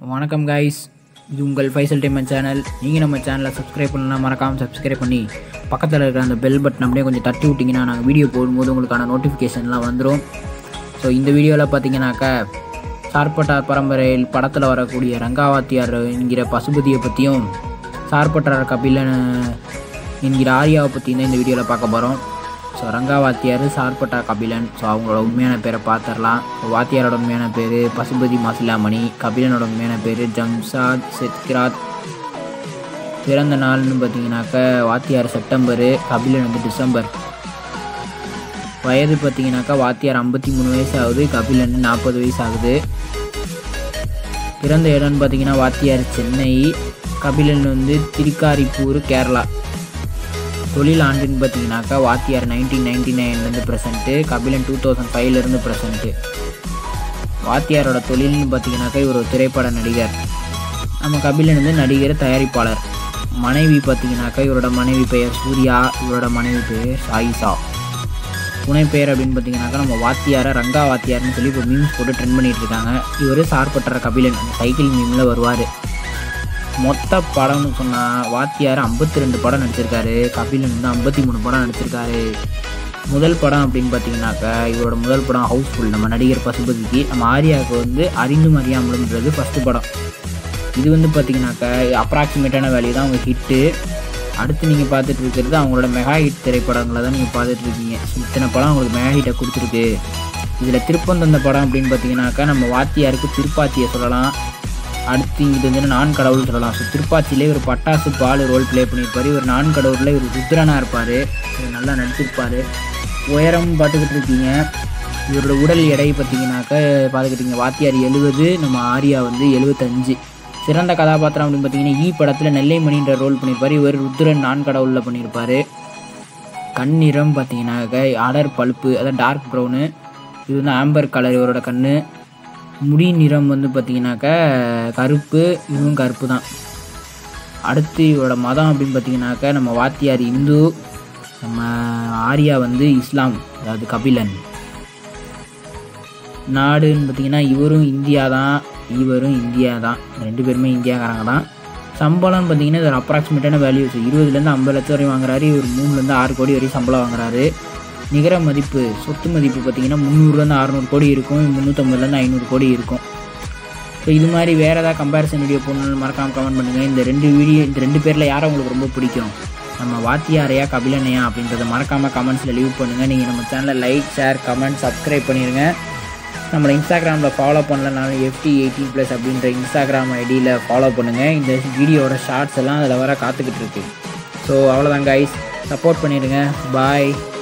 வணக்கம் கைஸ் இது உங்கள் ஃபைசல் டைமன் சேனல் நீங்கள் நம்ம சேனலை சப்ஸ்கிரைப் பண்ணலாம் மறக்காமல் சப்ஸ்கிரைப் பண்ணி பக்கத்தில் இருக்கிற அந்த பெல் பட்டன் அப்படியே கொஞ்சம் தட்டி விட்டிங்கன்னா நாங்கள் வீடியோ போடும்போது உங்களுக்கான நோட்டிஃபிகேஷன்லாம் வந்துடும் ஸோ இந்த வீடியோவில் பார்த்தீங்கன்னாக்கா சார்பட்டார் பரம்பரையில் படத்தில் வரக்கூடிய ரங்காவாத்தியார் என்கிற பசுபதியை பற்றியும் சார்பட்டார் கபிலன் என்கிற ஆரியாவை பற்றியும் தான் இந்த வீடியோவில் பார்க்க போகிறோம் ஸோ ரங்காவாத்தியார் சார்பட்டா கபிலன் ஸோ அவங்களோட உண்மையான பேரை பார்த்துடலாம் ஸோ வாத்தியாரோட உண்மையான பேர் பசுபதி மாசிலாமணி கபிலனோட உண்மையான பேர் ஜம்சாத் செத்கிராத் பிறந்த நாள்னு பார்த்தீங்கன்னாக்க வாத்தியார் செப்டம்பரு கபிலன் வந்து டிசம்பர் வயது பார்த்தீங்கன்னாக்கா வாத்தியார் ஐம்பத்தி மூணு வயசு ஆகுது கபிலன் நாற்பது வயசு ஆகுது பிறந்த இடம்னு பார்த்தீங்கன்னா வாத்தியார் சென்னை கபிலன் வந்து திருக்காரிப்பூர் கேரளா தொழில் ஆண்டுன்னு பார்த்தீங்கன்னாக்கா வாத்தியார் நைன்டீன் நைன்டி நைன்லேருந்து ப்ரெசென்ட்டு கபிலன் டூ தௌசண்ட் ஃபைவ்லேருந்து ப்ரெசென்ட்டு வாத்தியாரோட தொழில்னு பார்த்தீங்கன்னாக்கா இவர் ஒரு திரைப்பட நடிகர் நம்ம கபிலன் வந்து நடிகர் தயாரிப்பாளர் மனைவி பார்த்தீங்கன்னாக்கா இவரோட மனைவி பெயர் சூர்யா இவரோட மனைவி பெயர் சாயிசா புனை பெயர் அப்படின்னு பார்த்தீங்கன்னாக்கா நம்ம வாத்தியாரை ரங்கா வாத்தியார்னு சொல்லி இப்போ மீம்ஸ் போட்டு ட்ரெண்ட் பண்ணிட்டு இருக்காங்க இவர் சார்பட்டற கபிலன் அந்த சைக்கிள் மீமில் வருவார் மொத்த படம்னு சொன்னால் வாத்தியார் ஐம்பத்தி ரெண்டு படம் நடிச்சிருக்காரு கபிலன் வந்து ஐம்பத்தி மூணு படம் நடிச்சிருக்காரு முதல் படம் அப்படின்னு பார்த்தீங்கன்னாக்கா இவரோட முதல் படம் ஹவுஸ்ஃபுல் நம்ம நடிகர் பசுபதிக்கு நம்ம ஆரியாவுக்கு வந்து அறிந்தும் அறியாமலும்ன்றது ஃபஸ்ட்டு படம் இது வந்து பார்த்தீங்கன்னாக்கா அப்ராக்சிமேட்டான வேல்யூ தான் அவங்க ஹிட்டு அடுத்து நீங்கள் பார்த்துட்டு இருக்கிறது அவங்களோட மெகா ஹிட் திரைப்படங்களை தான் நீங்கள் பார்த்துட்டு இருக்கீங்க இத்தனை படம் அவங்களுக்கு மெகா ஹிட்டை கொடுத்துருக்கு இதில் திருப்பம் தந்த படம் அப்படின்னு பார்த்தீங்கன்னாக்கா நம்ம வாத்தியாருக்கு திருப்பாச்சியை சொல்லலாம் அடுத்து இங்கிட்டு வந்து நான் கடவுள் சொல்லலாம் ஸோ திருப்பாச்சியிலே ஒரு பட்டாசு பால் ரோல் ப்ளே பண்ணியிருப்பார் இவர் நான் கடவுளில் இவர் ருத்ரனாக இருப்பார் இவர் நல்லா நடிச்சிருப்பார் உயரம் பார்த்துக்கிட்டு இருக்கீங்க இவரோட உடல் எடை பார்த்தீங்கன்னாக்கா பார்த்துக்கிட்டீங்க வாத்தியார் எழுபது நம்ம ஆரியா வந்து எழுபத்தஞ்சு சிறந்த கதாபாத்திரம் அப்படின்னு பார்த்தீங்கன்னா ஈ படத்தில் நெல்லைமணின்ற ரோல் பண்ணியிருப்பார் இவர் ருத்ரன் நான் கடவுளில் பண்ணியிருப்பார் கண் நிறம் பார்த்தீங்கன்னாக்கா அடர் பழுப்பு அதாவது டார்க் ப்ரௌனு இது வந்து ஆம்பர் கலர் இவரோட கண் முடி நிறம் வந்து பார்த்தீங்கன்னாக்கா கருப்பு இதுவும் கருப்பு தான் அடுத்து இவரோட மதம் அப்படின்னு பார்த்தீங்கன்னாக்கா நம்ம வாத்தியார் இந்து நம்ம ஆரியா வந்து இஸ்லாம் அதாவது கபிலன் நாடுன்னு பார்த்தீங்கன்னா இவரும் இந்தியா தான் இவரும் இந்தியா தான் ரெண்டு பேருமே இந்தியாக்காரங்க தான் சம்பளம்னு பார்த்தீங்கன்னா இது ஒரு அப்ராக்சிமேட்டான வேல்யூஸ் இருபதுலேருந்து ஐம்பது லட்சம் வரையும் வாங்குறாரு இவர் மூணுலேருந்து ஆறு கோடி வரையும் சம்பளம் வாங்குறாரு நிகர மதிப்பு சொத்து மதிப்பு பார்த்தீங்கன்னா முந்நூறுலேருந்து அறநூறு கோடி இருக்கும் முந்நூற்றம்பதுலேருந்து ஐநூறு கோடி இருக்கும் ஸோ இது மாதிரி வேறு ஏதாவது கம்பேரிசன் வீடியோ போடணும்னு மறக்காமல் கமெண்ட் பண்ணுங்கள் இந்த ரெண்டு வீடியோ இந்த ரெண்டு பேரில் யாரை உங்களுக்கு ரொம்ப பிடிக்கும் நம்ம வாத்தியாரையா கபிலனையா அப்படின்றத மறக்காமல் கமெண்ட்ஸில் லீவ் பண்ணுங்கள் நீங்கள் நம்ம சேனலை லைக் ஷேர் கமெண்ட் சப்ஸ்கிரைப் பண்ணிடுங்க நம்மளை இன்ஸ்டாகிராமில் ஃபாலோ பண்ணலனாலும் எஃப்டி எயிட்டீன் ப்ளஸ் அப்படின்ற இன்ஸ்டாகிராம் ஐடியில் ஃபாலோ பண்ணுங்கள் இந்த வீடியோட ஷார்ட்ஸ் எல்லாம் அதில் வர காத்துக்கிட்டு இருக்கு ஸோ அவ்வளோதான் கைஸ் சப்போர்ட் பண்ணிடுங்க பாய்